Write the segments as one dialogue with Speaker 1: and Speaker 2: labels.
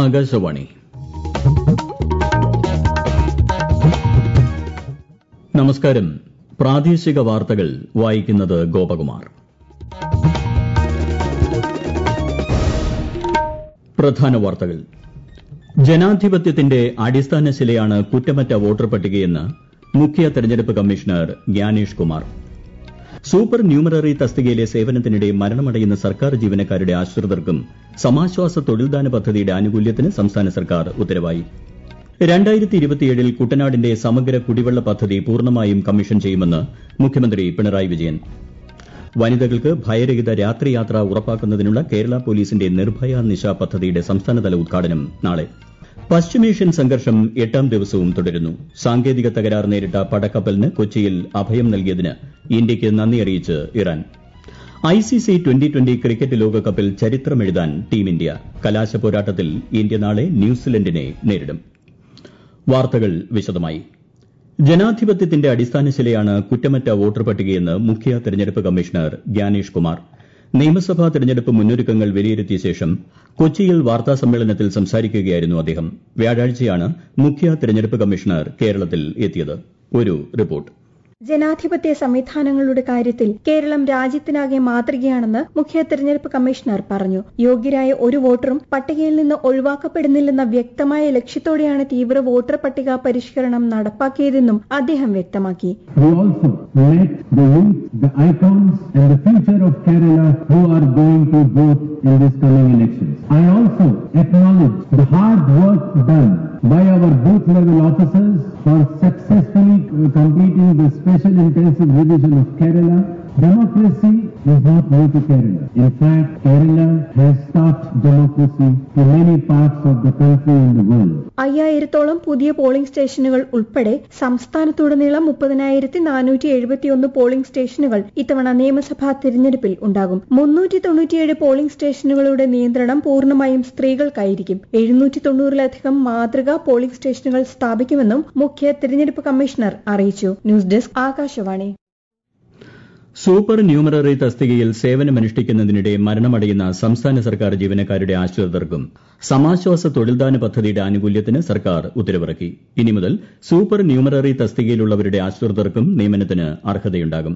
Speaker 1: ആകാശവാണി നമസ്കാരം പ്രാദേശിക വാർത്തകൾ വായിക്കുന്നത് ഗോപകുമാർ പ്രധാന വാർത്തകൾ ജനാധിപത്യത്തിന്റെ അടിസ്ഥാന ശിലയാണ് കുറ്റമറ്റ വോട്ടർ പട്ടികയെന്ന് മുഖ്യ തെരഞ്ഞെടുപ്പ് commissioner Gyanesh Kumar supernumerary തസ്തികയിലെ സേവനത്തിനിടെ മരണമടയുന്ന സർക്കാർ ജീവനക്കാരുടെ ആശ്രിതർക്കും സമാശ്വാസ തൊഴിൽദാന പദ്ധതിയുടെ ആനുകൂല്യത്തിന് സംസ്ഥാന സർക്കാർ ഉത്തരവായി ൽ കുട്ടനാടിന്റെ സമഗ്ര കുടിവെള്ള പദ്ധതി പൂർണ്ണമായും കമ്മീഷൻ ചെയ്യുമെന്ന് മുഖ്യമന്ത്രി പിണറായി വിജയൻ വനിതകൾക്ക് ഭയരഹിത രാത്രിയാത്ര ഉറപ്പാക്കുന്നതിനുള്ള കേരള പോലീസിന്റെ നിർഭയ നിശ പദ്ധതിയുടെ സംസ്ഥാനതല ഉദ്ഘാടനം നാളെ പശ്ചിമേഷ്യൻ സംഘർഷം എട്ടാം ദിവസവും തുടരുന്നു സാങ്കേതിക തകരാർ നേരിട്ട പടക്കപ്പലിന് കൊച്ചിയിൽ അഭയം നൽകിയതിന് ഇന്ത്യയ്ക്ക് നന്ദി അറിയിച്ച് Iran ICC twenty twenty cricket ലോകകപ്പിൽ ചരിത്രമെഴുതാൻ ടീം ഇന്ത്യ കലാശപ്പോരാട്ടത്തിൽ ഇന്ത്യ നാളെ ന്യൂസിലൻഡിനെ നേരിടും വാർത്തകൾ വിശദമായി ജനാധിപത്യത്തിന്റെ അടിസ്ഥാനശിലയാണ് കുറ്റമറ്റ വോട്ടർ പട്ടികയെന്ന് മുഖ്യ തെരഞ്ഞെടുപ്പ് കമ്മീഷണർ ജ്ഞാനേഷ് കുമാർ നിയമസഭാ തെരഞ്ഞെടുപ്പ് മുന്നൊരുക്കങ്ങൾ വിലയിരുത്തിയ ശേഷം കൊച്ചിയിൽ വാർത്താസമ്മേളനത്തിൽ സംസാരിക്കുകയായിരുന്നു അദ്ദേഹം വ്യാഴാഴ്ചയാണ് മുഖ്യ തെരഞ്ഞെടുപ്പ് കമ്മീഷണർ കേരളത്തിൽ എത്തിയത് ഒരു റിപ്പോർട്ട്
Speaker 2: ജനാധിപത്യ സംവിധാനങ്ങളുടെ കാര്യത്തിൽ കേരളം രാജ്യത്തിനാകെ മാതൃകയാണെന്ന് മുഖ്യ തെരഞ്ഞെടുപ്പ് കമ്മീഷണർ പറഞ്ഞു യോഗ്യരായ ഒരു വോട്ടറും പട്ടികയിൽ നിന്ന് ഒഴിവാക്കപ്പെടുന്നില്ലെന്ന വ്യക്തമായ ലക്ഷ്യത്തോടെയാണ് തീവ്ര വോട്ടർ പട്ടിക പരിഷ്കരണം നടപ്പാക്കിയതെന്നും അദ്ദേഹം വ്യക്തമാക്കി
Speaker 3: We also met the youth, the icons and the future of Kerala who are going to vote in this coming elections. I also acknowledge the hard work done by our booth level officers for successfully uh, completing the special intensive revision of Kerala. Democracy is not new to Kerala. In fact, Kerala has taught democracy to many parts of the country and the world.
Speaker 2: അയ്യായിരത്തോളം പുതിയ polling സ്റ്റേഷനുകൾ ഉൾപ്പെടെ സംസ്ഥാനത്തുടനീളം മുപ്പതിനായിരത്തി നാനൂറ്റി എഴുപത്തിയൊന്ന് polling സ്റ്റേഷനുകൾ ഇത്തവണ നിയമസഭാ തിരഞ്ഞെടുപ്പിൽ ഉണ്ടാകും മുന്നൂറ്റി തൊണ്ണൂറ്റിയേഴ് പോളിംഗ് സ്റ്റേഷനുകളുടെ നിയന്ത്രണം പൂർണ്ണമായും സ്ത്രീകൾക്കായിരിക്കും എഴുന്നൂറ്റി തൊണ്ണൂറിലധികം മാതൃകാ പോളിംഗ് സ്റ്റേഷനുകൾ സ്ഥാപിക്കുമെന്നും മുഖ്യ തിരഞ്ഞെടുപ്പ് കമ്മീഷണർ അറിയിച്ചു news desk Akashvani
Speaker 1: supernumerary തസ്തികയിൽ സേവനമനുഷ്ഠിക്കുന്നതിനിടെ മരണമടയുന്ന സംസ്ഥാന സർക്കാർ ജീവനക്കാരുടെ ആശ്രിതർക്കും സമാശ്വാസ തൊഴിൽദാന പദ്ധതിയുടെ ആനുകൂല്യത്തിന് സർക്കാർ ഉത്തരവിറക്കി ഇനി മുതൽ സൂപ്പർ ന്യൂമററി തസ്തികയിലുള്ളവരുടെ ആശ്രിതർക്കും നിയമനത്തിന് അർഹതയുണ്ടാകും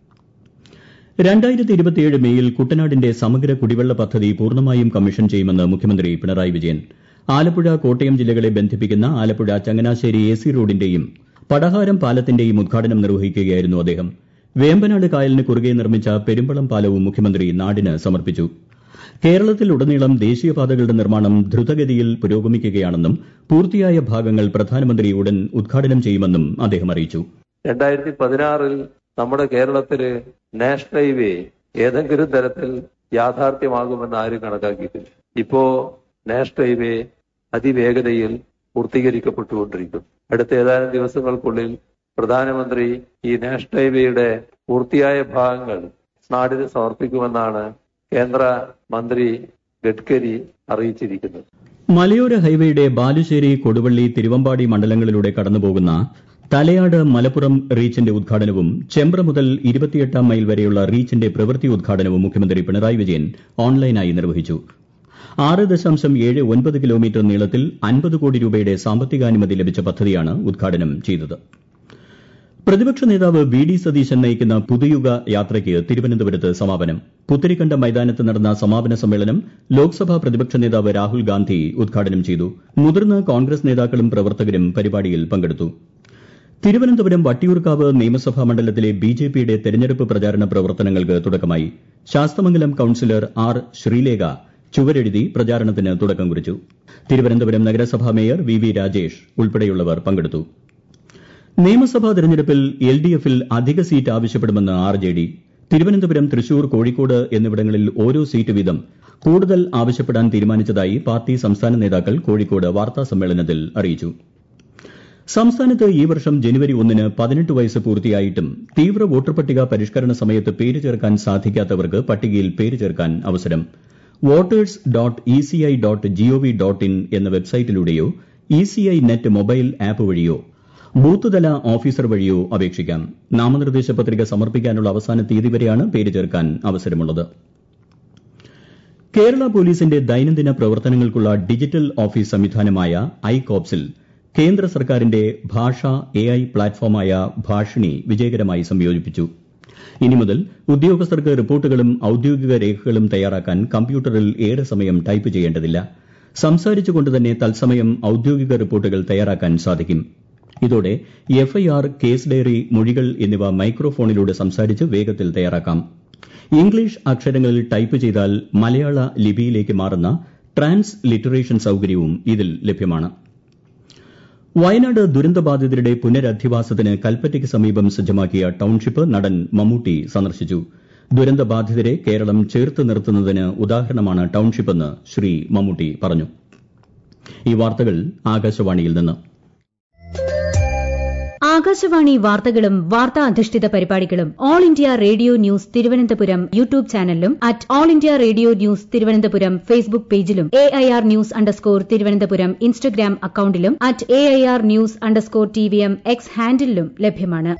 Speaker 1: മെയിൽ കുട്ടനാടിന്റെ സമഗ്ര കുടിവെള്ള പദ്ധതി പൂർണ്ണമായും കമ്മീഷൻ ചെയ്യുമെന്ന് മുഖ്യമന്ത്രി പിണറായി വിജയൻ ആലപ്പുഴ കോട്ടയം ജില്ലകളെ ബന്ധിപ്പിക്കുന്ന ആലപ്പുഴ ചങ്ങനാശ്ശേരി എ സി റോഡിന്റെയും പടഹാരം പാലത്തിന്റെയും ഉദ്ഘാടനം നിർവഹിക്കുകയായിരുന്നു അദ്ദേഹം വേമ്പനാട് കായലിന് കുറുകെ നിർമ്മിച്ച പെരുമ്പളം പാലവും മുഖ്യമന്ത്രി നാടിന് സമർപ്പിച്ചു കേരളത്തിലുടനീളം ദേശീയപാതകളുടെ നിർമ്മാണം ദ്രുതഗതിയിൽ പുരോഗമിക്കുകയാണെന്നും പൂർത്തിയായ ഭാഗങ്ങൾ പ്രധാനമന്ത്രി ഉടൻ ഉദ്ഘാടനം ചെയ്യുമെന്നും അദ്ദേഹം അറിയിച്ചു
Speaker 4: രണ്ടായിരത്തി പതിനാറിൽ നമ്മുടെ കേരളത്തില് നാഷണൽ ഹൈവേ ഏതെങ്കിലും തരത്തിൽ യാഥാർത്ഥ്യമാകുമെന്ന് ആരും കണക്കാക്കിയിട്ടില്ല ഇപ്പോ നാഷണൽ ഹൈവേ അതിവേഗതയിൽ പൂർത്തീകരിക്കപ്പെട്ടുകൊണ്ടിരിക്കും അടുത്ത ഏതാനും ദിവസങ്ങൾക്കുള്ളിൽ പ്രധാനമന്ത്രി ഈ നാഷണൽ ഹൈവേയുടെ പൂർത്തിയായ ഭാഗങ്ങൾ നാടിന് സമർപ്പിക്കുമെന്നാണ് കേന്ദ്ര മന്ത്രി ഗഡ്കരി അറിയിച്ചിരിക്കുന്നത്
Speaker 1: മലയോര ഹൈവേയുടെ ബാലുശ്ശേരി കൊടുവള്ളി തിരുവമ്പാടി മണ്ഡലങ്ങളിലൂടെ കടന്നുപോകുന്ന തലയാട് മലപ്പുറം റീച്ചിന്റെ ഉദ്ഘാടനവും ചെമ്പ്ര മുതൽ ഇരുപത്തിയെട്ടാം മൈൽ വരെയുള്ള റീച്ചിന്റെ പ്രവൃത്തി ഉദ്ഘാടനവും മുഖ്യമന്ത്രി പിണറായി വിജയൻ ഓൺലൈനായി നിർവഹിച്ചു ആറ് ദശാംശം ഏഴ് ഒൻപത് കിലോമീറ്റർ നീളത്തിൽ അൻപത് കോടി രൂപയുടെ സാമ്പത്തികാനുമതി ലഭിച്ച പദ്ധതിയാണ് ഉദ്ഘാടനം ചെയ്തത് പ്രതിപക്ഷ നേതാവ് വി ഡി സതീശൻ നയിക്കുന്ന പുതുയുഗ യാത്രയ്ക്ക് തിരുവനന്തപുരത്ത് സമാപനം പുത്തരിക്കണ്ടം മൈതാനത്ത് നടന്ന സമാപന സമ്മേളനം ലോക്സഭാ പ്രതിപക്ഷ നേതാവ് രാഹുൽ ഗാന്ധി ഉദ്ഘാടനം ചെയ്തു മുതിർന്ന കോൺഗ്രസ് നേതാക്കളും പ്രവർത്തകരും പരിപാടിയിൽ പങ്കെടുത്തു തിരുവനന്തപുരം വട്ടിയൂർക്കാവ് നിയമസഭാ മണ്ഡലത്തിലെ ബിജെപിയുടെ തെരഞ്ഞെടുപ്പ് പ്രചാരണ പ്രവർത്തനങ്ങൾക്ക് തുടക്കമായി ശാസ്തമംഗലം കൌൺസിലർ ആർ ശ്രീലേഖ ചുവരെഴുതി പ്രചാരണത്തിന് തുടക്കം കുറിച്ചു തിരുവനന്തപുരം നഗരസഭാ മേയർ വി വി രാജേഷ് ഉൾപ്പെടെയുള്ളവർ പങ്കെടുത്തു നിയമസഭാ തെരഞ്ഞെടുപ്പിൽ എൽ ഡി എഫിൽ അധിക സീറ്റ് ആവശ്യപ്പെടുമെന്ന് R J D Thiruvananthapuram Thrissur Kozhikode എന്നിവിടങ്ങളിൽ ഓരോ സീറ്റ് വീതം കൂടുതൽ ആവശ്യപ്പെടാൻ തീരുമാനിച്ചതായി പാർട്ടി സംസ്ഥാന നേതാക്കൾ കോഴിക്കോട് വാർത്താസമ്മേളനത്തിൽ അറിയിച്ചു സംസ്ഥാനത്ത് ഈ വർഷം ജനുവരി ഒന്നിന് പതിനെട്ട് വയസ്സ് പൂർത്തിയായിട്ടും തീവ്ര വോട്ടർ പട്ടിക പരിഷ്കരണ സമയത്ത് പേര് ചേർക്കാൻ സാധിക്കാത്തവർക്ക് പട്ടികയിൽ പേര് ചേർക്കാൻ അവസരം voters dot E C I dot G O V dot in എന്ന വെബ്സൈറ്റിലൂടെയോ E C I net mobile app വഴിയോ ബൂത്ത് തല ഓഫീസർ വഴിയോ അപേക്ഷിക്കാം നാമനിർദ്ദേശ പത്രിക സമർപ്പിക്കാനുള്ള അവസാന തീയതി വരെയാണ് പേര് ചേർക്കാൻ അവസരമുള്ളത് കേരള പോലീസിന്റെ ദൈനംദിന പ്രവർത്തനങ്ങൾക്കുള്ള ഡിജിറ്റൽ ഓഫീസ് സംവിധാനമായ ഐ കോപ്സിൽ കേന്ദ്ര സർക്കാരിന്റെ ഭാഷാ എ ഐ പ്ലാറ്റ്ഫോമായ ഭാഷിണി വിജയകരമായി സംയോജിപ്പിച്ചു ഇനി മുതൽ ഉദ്യോഗസ്ഥർക്ക് റിപ്പോർട്ടുകളും ഔദ്യോഗിക രേഖകളും തയ്യാറാക്കാൻ കമ്പ്യൂട്ടറിൽ ഏറെ സമയം ടൈപ്പ് ചെയ്യേണ്ടതില്ല സംസാരിച്ചുകൊണ്ട് തന്നെ തത്സമയം ഔദ്യോഗിക റിപ്പോർട്ടുകൾ തയ്യാറാക്കാൻ സാധിക്കും ഇതോടെ എഫ്ഐആർ കേസ് ഡയറി മൊഴികൾ എന്നിവ മൈക്രോഫോണിലൂടെ സംസാരിച്ച് വേഗത്തിൽ തയ്യാറാക്കാം ഇംഗ്ലീഷ് അക്ഷരങ്ങളിൽ ടൈപ്പ് ചെയ്താൽ മലയാള ലിപിയിലേക്ക് മാറുന്ന ട്രാൻസ് ലിറ്ററേഷൻ സൌകര്യവും ഇതിൽ ലഭ്യമാണ് വയനാട് ദുരന്തബാധിതരുടെ പുനരധിവാസത്തിന് കൽപ്പറ്റയ്ക്ക് സമീപം സജ്ജമാക്കിയ ടൌൺഷിപ്പ് നടൻ മമ്മൂട്ടി സന്ദർശിച്ചു ദുരന്തബാധിതരെ കേരളം ചേർത്ത് നിർത്തുന്നതിന് ഉദാഹരണമാണ് ടൌൺഷിപ്പെന്ന് ശ്രീ മമ്മൂട്ടി പറഞ്ഞു ഈ വാർത്തകൾ ആകാശവാണിയിൽ നിന്ന്
Speaker 5: ആകാശവാണി വാർത്തകളും വാർത്താ അധിഷ്ഠിത പരിപാടികളും All India Radio News Thiruvananthapuram YouTube ചാനലിലും at All India Radio News Thiruvananthapuram Facebook പേജിലും A I R news underscore Thiruvananthapuram Instagram അക്കൌണ്ടിലും at A I R news underscore T V M X ഹാൻഡിലും ലഭ്യമാണ്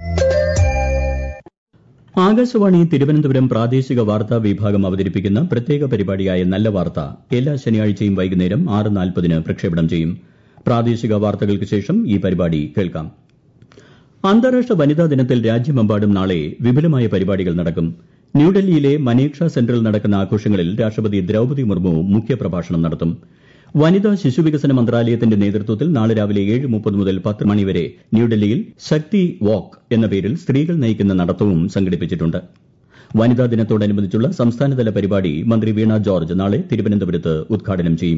Speaker 1: ആകാശവാണി തിരുവനന്തപുരം പ്രാദേശിക വാർത്താ വിഭാഗം അവതരിപ്പിക്കുന്ന പ്രത്യേക പരിപാടിയായ നല്ല വാർത്ത എല്ലാ ശനിയാഴ്ചയും വൈകുന്നേരം ആറ് നാൽപ്പതിന് പ്രക്ഷേപണം ചെയ്യും പ്രാദേശിക വാർത്തകൾക്ക് ശേഷം ഈ പരിപാടി കേൾക്കാം അന്താരാഷ്ട്ര വനിതാ ദിനത്തിൽ രാജ്യമെമ്പാടും നാളെ വിപുലമായ പരിപാടികൾ നടക്കും ന്യൂഡൽഹിയിലെ മനേക്ഷ സെന്ററിൽ നടക്കുന്ന ആഘോഷങ്ങളിൽ രാഷ്ട്രപതി ദ്രൌപദി മുർമു മുഖ്യപ്രഭാഷണം നടത്തും വനിതാ ശിശുവികസന മന്ത്രാലയത്തിന്റെ നേതൃത്വത്തിൽ നാളെ രാവിലെ ഏഴ് മുപ്പത് മുതൽ പത്ത് മണിവരെ ന്യൂഡൽഹിയിൽ ശക്തി വാക്ക് എന്ന പേരിൽ സ്ത്രീകൾ നയിക്കുന്ന നടത്തവും സംഘടിപ്പിച്ചിട്ടുണ്ട് വനിതാ ദിനത്തോടനുബന്ധിച്ചുള്ള സംസ്ഥാനതല പരിപാടി മന്ത്രി വീണ ജോർജ് നാളെ തിരുവനന്തപുരത്ത് ഉദ്ഘാടനം ചെയ്യും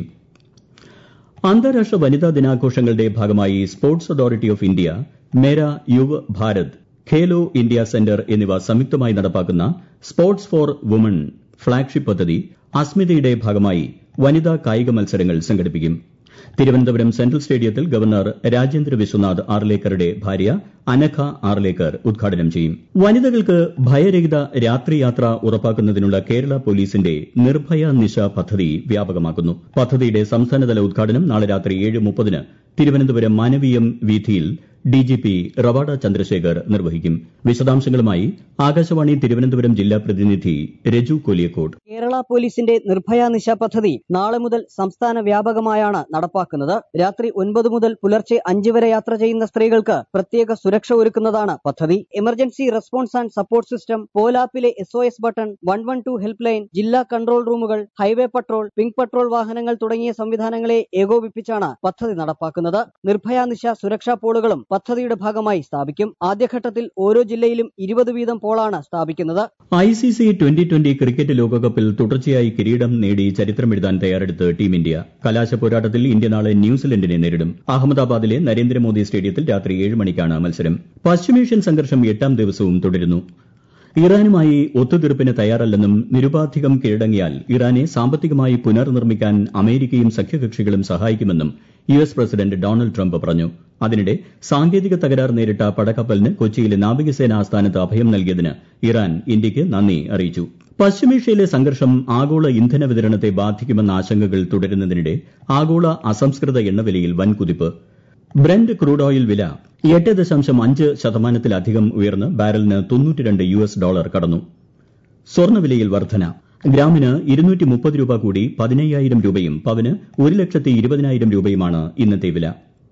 Speaker 1: അന്താരാഷ്ട്ര വനിതാ ദിനാഘോഷങ്ങളുടെ ഭാഗമായി Sports Authority of India Mera Yuva Bharat Khelo India centre എന്നിവ സംയുക്തമായി നടപ്പാക്കുന്ന സ്പോർട്സ് ഫോർ വുമൺ ഫ്ളാഗ്ഷിപ്പ് പദ്ധതി അസ്മിതയുടെ ഭാഗമായി വനിതാ കായിക മത്സരങ്ങൾ സംഘടിപ്പിക്കും തിരുവനന്തപുരം സെൻട്രൽ സ്റ്റേഡിയത്തിൽ ഗവർണർ രാജേന്ദ്ര വിശ്വനാഥ് ആർലേക്കറുടെ ഭാര്യ അനഘ ആർലേക്കർ ഉദ്ഘാടനം ചെയ്യും വനിതകൾക്ക് ഭയരഹിത രാത്രിയാത്ര ഉറപ്പാക്കുന്നതിനുള്ള കേരള പോലീസിന്റെ നിർഭയ നിശ പദ്ധതി വ്യാപകമാക്കുന്നു പദ്ധതിയുടെ സംസ്ഥാനതല ഉദ്ഘാടനം നാളെ രാത്രി ഏഴ് മുപ്പതിന് തിരുവനന്തപുരം മാനവീയം വീഥിയിൽ ഡിജിപി റവാഡ ചന്ദ്രശേഖർ നിർവഹിക്കും വിശദാംശങ്ങളുമായി ആകാശവാണി തിരുവനന്തപുരം ജില്ലാ പ്രതിനിധി രജു കൊലിയക്കോട്
Speaker 6: കേരള പോലീസിന്റെ നിർഭയ നിശ പദ്ധതി നാളെ മുതൽ സംസ്ഥാന വ്യാപകമായാണ് നടപ്പാക്കുന്നത് രാത്രി ഒൻപത് മുതൽ പുലർച്ചെ അഞ്ച് വരെ യാത്ര ചെയ്യുന്ന സ്ത്രീകൾക്ക് പ്രത്യേക സുരക്ഷ ഒരുക്കുന്നതാണ് പദ്ധതി emergency response and support system പോലാപ്പിലെ S O S button one one two helpline ജില്ലാ കൺട്രോൾ റൂമുകൾ ഹൈവേ പട്രോൾ പിങ്ക് പട്രോൾ വാഹനങ്ങൾ തുടങ്ങിയ സംവിധാനങ്ങളെ ഏകോപിപ്പിച്ചാണ് പദ്ധതി നടപ്പാക്കുന്നത് നിർഭയ നിശ സുരക്ഷാ പോളുകളും പദ്ധതിയുടെ ഭാഗമായി സ്ഥാപിക്കും ആദ്യഘട്ടത്തിൽ ഓരോ ജില്ലയിലും ഇരുപത് വീതം പോളാണ് സ്ഥാപിക്കുന്നത്
Speaker 1: I C C twenty twenty cricket ലോകകപ്പിൽ തുടർച്ചയായി കിരീടം നേടി ചരിത്രമെഴുതാൻ തയ്യാറെടുത്ത് ടീം ഇന്ത്യ കലാശ പോരാട്ടത്തിൽ ഇന്ത്യ നാളെ ന്യൂസിലൻഡിനെ നേരിടും അഹമ്മദാബാദിലെ നരേന്ദ്രമോദി സ്റ്റേഡിയത്തിൽ രാത്രി ഏഴ് മണിക്കാണ് മത്സരം പശ്ചിമേഷ്യൻ സംഘർഷം എട്ടാം ദിവസവും തുടരുന്നു ഇറാനുമായി ഒത്തുതീർപ്പിന് തയ്യാറല്ലെന്നും നിരുപാധികം കീഴടങ്ങിയാൽ ഇറാനെ സാമ്പത്തികമായി പുനർനിർമ്മിക്കാൻ അമേരിക്കയും സഖ്യകക്ഷികളും സഹായിക്കുമെന്നും U S president Donald Trump പറഞ്ഞു അതിനിടെ സാങ്കേതിക തകരാർ നേരിട്ട പടക്കപ്പലിന് കൊച്ചിയിലെ നാവികസേന ആസ്ഥാനത്ത് അഭയം നൽകിയതിന് ഇറാൻ ഇന്ത്യയ്ക്ക് നന്ദി അറിയിച്ചു പശ്ചിമേഷ്യയിലെ സംഘർഷം ആഗോള ഇന്ധന വിതരണത്തെ ബാധിക്കുമെന്ന ആശങ്കകൾ തുടരുന്നതിനിടെ ആഗോള അസംസ്കൃത എണ്ണവിലയിൽ വൻ കുതിപ്പ് ബ്രന്റ് ക്രൂഡ് ഓയിൽ വില എട്ട് ദശാംശം അഞ്ച് ശതമാനത്തിലധികം ഉയർന്ന് ബാരലിന് തൊണ്ണൂറ്റിരണ്ട് യു എസ് ഡോളർ കടന്നു സ്വർണ്ണവിലയിൽ വർധന ഗ്രാമിന് ഇരുന്നൂറ്റി മുപ്പത് രൂപ കൂടി പതിനയ്യായിരം രൂപയും പവന് ഒരു ലക്ഷത്തി ഇരുപതിനായിരം രൂപയുമാണ് ഇന്നത്തെ വില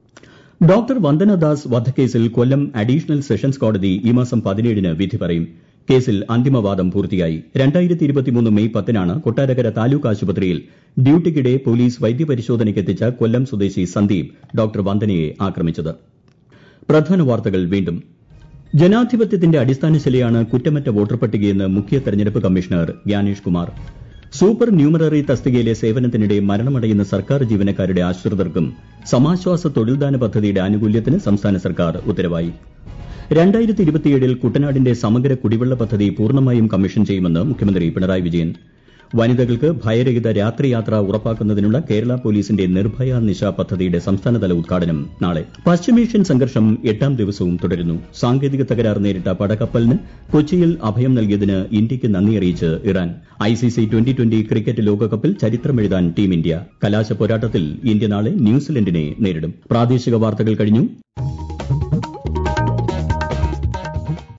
Speaker 1: ഡോക്ടർ വന്ദനദാസ് വധക്കേസിൽ കൊല്ലം അഡീഷണൽ സെഷൻസ് കോടതി ഈ മാസം പതിനേഴിന് വിധി പറയും കേസിൽ അന്തിമവാദം പൂർത്തിയായി രണ്ടായിരത്തി ഇരുപത്തിമൂന്ന് മെയ് പത്തിനാണ് കൊട്ടാരക്കര താലൂക്ക് ആശുപത്രിയിൽ ഡ്യൂട്ടിക്കിടെ പോലീസ് വൈദ്യപരിശോധനയ്ക്കെത്തിച്ച കൊല്ലം സ്വദേശി സന്ദീപ് ഡോക്ടർ വന്ദനയെ ആക്രമിച്ചത് പ്രധാന വാർത്തകൾ വീണ്ടും ജനാധിപത്യത്തിന്റെ അടിസ്ഥാനശിലയാണ് കുറ്റമറ്റ വോട്ടർ പട്ടികയെന്ന് മുഖ്യ തെരഞ്ഞെടുപ്പ് commissioner Gyanesh Kumar supernumerary തസ്തികയിലെ സേവനത്തിനിടെ മരണമടയുന്ന സർക്കാർ ജീവനക്കാരുടെ ആശ്രിതർക്കും സമാശ്വാസ തൊഴിൽദാന പദ്ധതിയുടെ ആനുകൂല്യത്തിന് സംസ്ഥാന സർക്കാർ ഉത്തരവായി രണ്ടായിരത്തി ഇരുപത്തിയേഴിൽ കുട്ടനാടിന്റെ സമഗ്ര കുടിവെള്ള പദ്ധതി പൂർണ്ണമായും കമ്മീഷൻ ചെയ്യുമെന്ന് മുഖ്യമന്ത്രി പിണറായി വിജയൻ വനിതകൾക്ക് ഭയരഹിത രാത്രിയാത്ര ഉറപ്പാക്കുന്നതിനുള്ള കേരള പോലീസിന്റെ നിർഭയ നിശ പദ്ധതിയുടെ സംസ്ഥാനതല ഉദ്ഘാടനം നാളെ പശ്ചിമേഷ്യൻ സംഘർഷം എട്ടാം ദിവസവും തുടരുന്നു സാങ്കേതിക തകരാർ നേരിട്ട പടകപ്പലിന് കൊച്ചിയിൽ അഭയം നൽകിയതിന് ഇന്ത്യയ്ക്ക് നന്ദി അറിയിച്ച് Iran ICC twenty twenty cricket ലോകകപ്പിൽ ചരിത്രമെഴുതാൻ ടീം ഇന്ത്യ കലാശ പോരാട്ടത്തിൽ ഇന്ത്യ നാളെ ന്യൂസിലൻഡിനെ നേരിടും പ്രാദേശിക വാർത്തകൾ കഴിഞ്ഞു